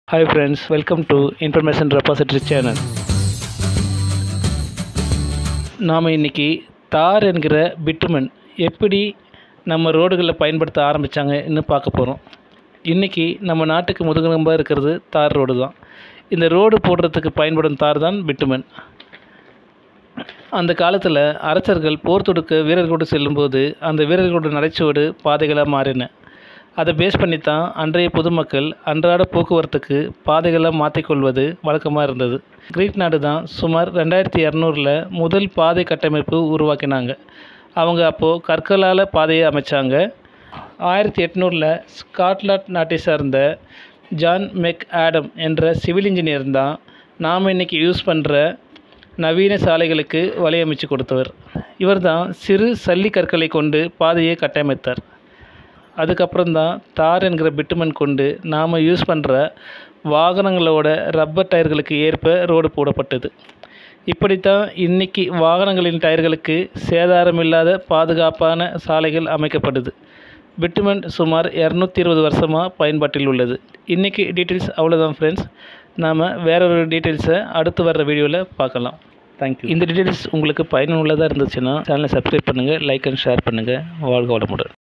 hi friends welcome to information repository channel நாம் இன்றைக்கி தார் என்கிற பிட்டுமன் எப்படி நம்ம ரோடுகளில் பயன்படுத்த ஆரம்பித்தாங்கன்னு பார்க்க போகிறோம் இன்றைக்கி நம்ம நாட்டுக்கு முதுகெலும்பாக இருக்கிறது தார் ரோடு தான் இந்த ரோடு போடுறதுக்கு பயன்படும் தார் தான் பிட்டுமன் அந்த காலத்தில் அரசர்கள் போர் தொடுக்க வீரர்களோடு செல்லும்போது அந்த வீரர்களோட நடைச்சுவடு பாதைகளாக மாறின அதை பேஸ் பண்ணி தான் அன்றைய பொதுமக்கள் அன்றாட போக்குவரத்துக்கு பாதைகளை மாற்றிக்கொள்வது வழக்கமாக இருந்தது கிரீக் நாடு தான் சுமார் ரெண்டாயிரத்தி இரநூறில் முதல் பாதை கட்டமைப்பு உருவாக்கினாங்க அவங்க அப்போது கற்களால் பாதையை அமைச்சாங்க ஆயிரத்தி எட்நூறில் ஸ்காட்லாண்ட் நாட்டை சார்ந்த ஜான் மெக் ஆடம் என்ற சிவில் இன்ஜினியர் தான் நாம் இன்றைக்கி யூஸ் பண்ணுற நவீன சாலைகளுக்கு வலையமைச்சு கொடுத்தவர் இவர் தான் சிறு சல்லி கற்களை கொண்டு பாதையை கட்டமைத்தார் அதுக்கப்புறம் தான் தார் என்கிற பிட்டுமன் கொண்டு நாம் யூஸ் பண்ணுற வாகனங்களோட ரப்பர் டயர்களுக்கு ஏற்ப ரோடு போடப்பட்டது இப்படித்தான் இன்றைக்கி வாகனங்களின் டயர்களுக்கு சேதாரமில்லாத பாதுகாப்பான சாலைகள் அமைக்கப்படுது பிட்டுமன் சுமார் இரநூத்தி இருபது வருஷமாக பயன்பாட்டில் உள்ளது இன்றைக்கி டீட்டெயில்ஸ் அவ்வளோதான் ஃப்ரெண்ட்ஸ் நாம் வேற ஒரு டீட்டெயில்ஸை அடுத்து வர்ற வீடியோவில் பார்க்கலாம் தேங்க்யூ இந்த டீட்டெயில்ஸ் உங்களுக்கு பயனுள்ளதாக இருந்துச்சுன்னா சேனலை சப்ஸ்கிரைப் பண்ணுங்கள் லைக் அண்ட் ஷேர் பண்ணுங்கள் வாழ்க வளமுடன்